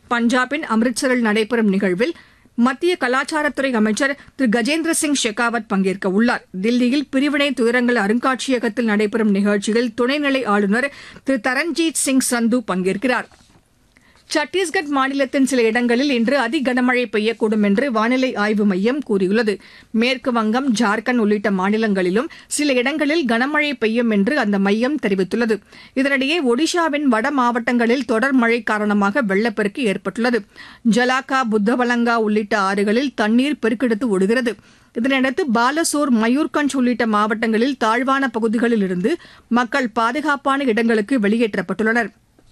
பஞ்சாபின் அம்ரிட்சரில் நடைபெறும் நிகழ்வில் மத்திய கலாச்சாரத்துறை அமைச்சர் திரு கஜேந்திர சிங் ஷெகாவத் பங்கேற்க உள்ளார் தில்லியில் பிரிவினை துயரங்கள் அருங்காட்சியகத்தில் நடைபெறும் நிகழ்ச்சியில் துணைநிலை ஆளுநர் திரு தரண்ஜீத் சிங் சந்து பங்கேற்கிறார் சத்தீஸ்கட் மாநிலத்தின் சில இடங்களில் இன்று அதி கனமழை பெய்யக்கூடும் என்று வானிலை ஆய்வு மையம் கூறியுள்ளது மேற்கு வங்கம் ஜார்க்கண்ட் உள்ளிட்ட மாநிலங்களிலும் சில இடங்களில் கனமழை பெய்யும் என்று அந்த மையம் தெரிவித்துள்ளது இதனிடையே ஒடிஷாவின் வட மாவட்டங்களில் தொடர் மழை காரணமாக வெள்ளப்பெருக்கு ஏற்பட்டுள்ளது ஜலாக்கா புத்தபலங்கா உள்ளிட்ட ஆறுகளில் தண்ணீர் பெருக்கெடுத்து ஓடுகிறது இதனையடுத்து பாலசோர் மயூர்கஞ்ச் உள்ளிட்ட மாவட்டங்களில் தாழ்வான பகுதிகளில் இருந்து மக்கள் பாதுகாப்பான இடங்களுக்கு வெளியேற்றப்பட்டுள்ளனா்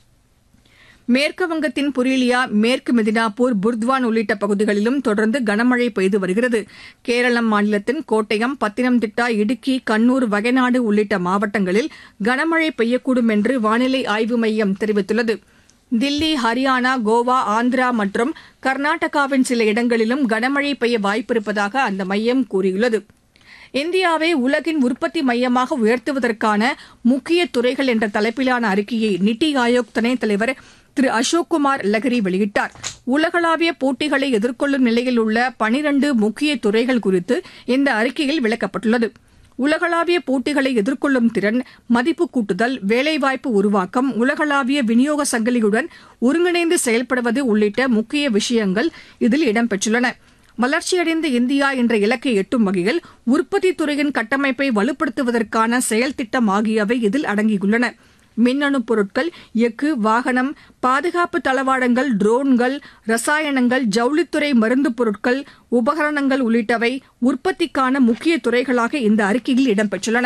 மேற்கு வங்கத்தின் புரீலியா மேற்கு மெதினாப்பூர் புர்த்வான் உள்ளிட்ட பகுதிகளிலும் தொடர்ந்து கனமழை பெய்து வருகிறது கேரளம் மாநிலத்தின் கோட்டயம் பத்தினம்திட்டா இடுக்கி கண்ணூர் வயநாடு உள்ளிட்ட மாவட்டங்களில் கனமழை பெய்யக்கூடும் என்று வானிலை ஆய்வு மையம் தெரிவித்துள்ளது தில்லி ஹரியானா கோவா ஆந்திரா மற்றும் கர்நாடகாவின் சில இடங்களிலும் கனமழை பெய்ய வாய்ப்பிருப்பதாக அந்த மையம் கூறியுள்ளது இந்தியாவை உலகின் உற்பத்தி மையமாக உயர்த்துவதற்கான முக்கிய துறைகள் என்ற தலைப்பிலான அறிக்கையை நித்தி ஆயோக் துணைத் தலைவர் திரு அசோக்குமார் லஹரி வெளியிட்டார் உலகளாவிய போட்டிகளை எதிர்கொள்ளும் நிலையில் உள்ள பனிரண்டு முக்கிய துறைகள் குறித்து இந்த அறிக்கையில் விளக்கப்பட்டுள்ளது உலகளாவிய போட்டிகளை எதிர்கொள்ளும் திறன் மதிப்பு கூட்டுதல் வேலைவாய்ப்பு உருவாக்கம் உலகளாவிய விநியோக சங்கிலியுடன் ஒருங்கிணைந்து செயல்படுவது உள்ளிட்ட முக்கிய விஷயங்கள் இதில் இடம்பெற்றுள்ளன வளர்ச்சியடைந்த இந்தியா என்ற இலக்கை எட்டும் வகையில் உற்பத்தி துறையின் கட்டமைப்பை வலுப்படுத்துவதற்கான செயல் திட்டம் ஆகியவை இதில் அடங்கியுள்ளன மின்னணு பொருட்கள் எஃகு வாகனம் பாதுகாப்பு தளவாடங்கள் ட்ரோன்கள் ரசாயனங்கள் ஜவுளித்துறை மருந்து பொருட்கள் உபகரணங்கள் உள்ளிட்டவை உற்பத்திக்கான முக்கிய துறைகளாக இந்த அறிக்கையில் இடம்பெற்றுள்ளன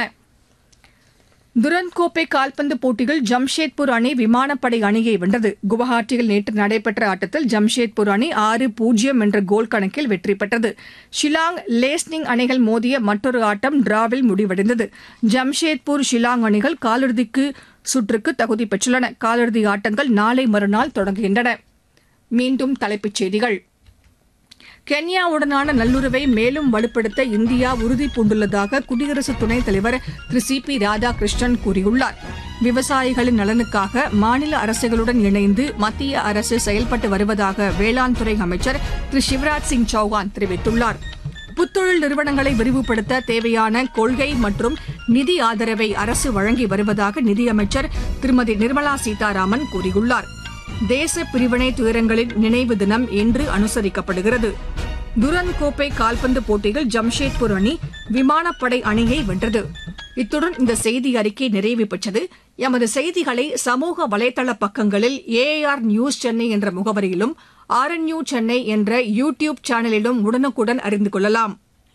துரந்த் கோப்பை கால்பந்து போட்டியில் ஜம்ஷேத்பூர் அணி விமானப்படை அணியை வென்றது குவஹாத்தியில் நேற்று நடைபெற்ற ஆட்டத்தில் ஜம்ஷேத்பூர் அணி ஆறு பூஜ்ஜியம் என்ற கோல் கணக்கில் வெற்றி பெற்றது ஷிலாங் லேஸ்னிங் அணிகள் மோதிய மற்றொரு ஆட்டம் டிராவில் முடிவடைந்தது ஜம்ஷேத்பூர் ஷிலாங் அணிகள் காலிறுதிக்கு சுற்றுக்கு தகுதி பெற்றுள்ளன காலிறுதி ஆட்டங்கள் நாளை மறுநாள் தொடங்குகின்றன மீண்டும் தலைப்புச் செய்திகள் கென்யாவுடனான நல்லுறவை மேலும் வலுப்படுத்த இந்தியா உறுதி பூண்டுள்ளதாக குடியரசு துணைத் தலைவர் திரு சி பி ராதாகிருஷ்ணன் கூறியுள்ளார் விவசாயிகளின் நலனுக்காக மாநில அரசுகளுடன் இணைந்து மத்திய அரசு செயல்பட்டு வருவதாக வேளாண் துறை அமைச்சர் திரு சிவராஜ் சிங் சௌகான் தெரிவித்துள்ளார் புத்தொழில் நிறுவனங்களை விரிவுபடுத்த தேவையான கொள்கை மற்றும் நிதி ஆதரவை அரசு வழங்கி வருவதாக நிதியமைச்சர் திருமதி நிர்மலா சீதாராமன் கூறியுள்ளார் தேச பிரிவினை துயரங்களின் நினைவு தினம் இன்று அனுசரிக்கப்படுகிறது துரந்த் கோப்பை கால்பந்து போட்டியில் ஜம்ஷேத்பூர் அணி விமானப்படை அணியை வென்றது இத்துடன் இந்த செய்தி அறிக்கை நிறைவு பெற்றது எமது செய்திகளை சமூக வலைதள பக்கங்களில் ஏஆர் நியூஸ் சென்னை என்ற முகவரியிலும் ஆர்என்யூ சென்னை என்ற யூ டியூப் சேனலிலும் உடனுக்குடன் அறிந்து கொள்ளலாம்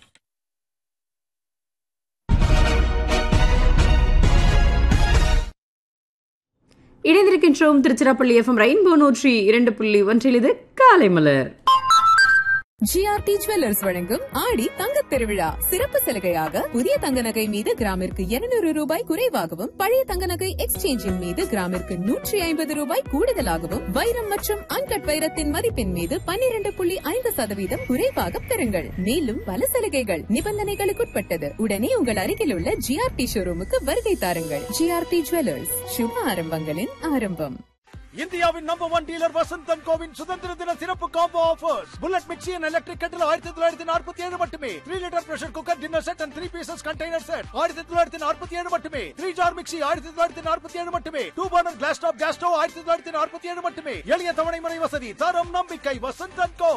இணைந்திருக்கின்றோம் திருச்சிராப்பள்ளி எஃப்எம் ரெயின்போ நூற்றி இரண்டு புள்ளி ஒன்றில் இது காலை மலர் ஜிஆர்டி ஜுவல்லர்ஸ் வழங்கும் ஆடி தங்கத் திருவிழா சிறப்பு சலுகையாக புதிய தங்க நகை மீது கிராமிற்கு இருநூறு ரூபாய் குறைவாகவும் பழைய தங்க நகை எக்ஸ்சேஞ்சின் மீது கிராமிற்கு நூற்றி ஐம்பது ரூபாய் கூடுதலாகவும் வைரம் மற்றும் அன்கட் வைரத்தின் மதிப்பின் மீது பன்னிரண்டு புள்ளி ஐந்து சதவீதம் குறைவாக பெறுங்கள் மேலும் பல சலுகைகள் நிபந்தனைகளுக்குட்பட்டது உடனே உங்கள் அருகில் உள்ள ஜிஆர்டி ஷோரூமுக்கு வருகை தாருங்கள் ஜிஆர்டி ஜுவல்லர்ஸ் சுப ஆரம்பங்களின் ஆரம்பம் இந்தியாவின் நம்பர் ஒன் டீலர் வசந்தன் கோவின் சுதந்திர தின சிறப்பு combo offers bullet mixie and electric கட்டில் ஆயிரத்தி தொள்ளாயிரத்தி நாற்பத்தி ஏழு மட்டுமே three litre pressure cooker dinner set and three pieces container set ஆயிரத்தி தொள்ளாயிரத்தி நாற்பத்தி ஏழு மட்டுமே த்ரீ ஜார் மிக்சி ஆயிரத்தி தொள்ளாயிரத்தி நாற்பத்தி ஏழு மட்டுமே two burner glass top gas stove ஆயிரத்தி தொள்ளாயிரத்தி நாற்பத்தி ஏழு மட்டுமே எளிய தவணை முறை வசதி தரம் நம்பிக்கை Vasanthan co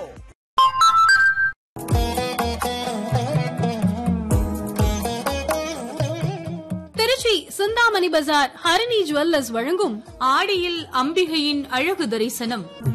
Trichy Chintamani bazaar Harini jewellers வழங்கும் ஆடியில் அம்பிகையின் அழகு தரிசனம்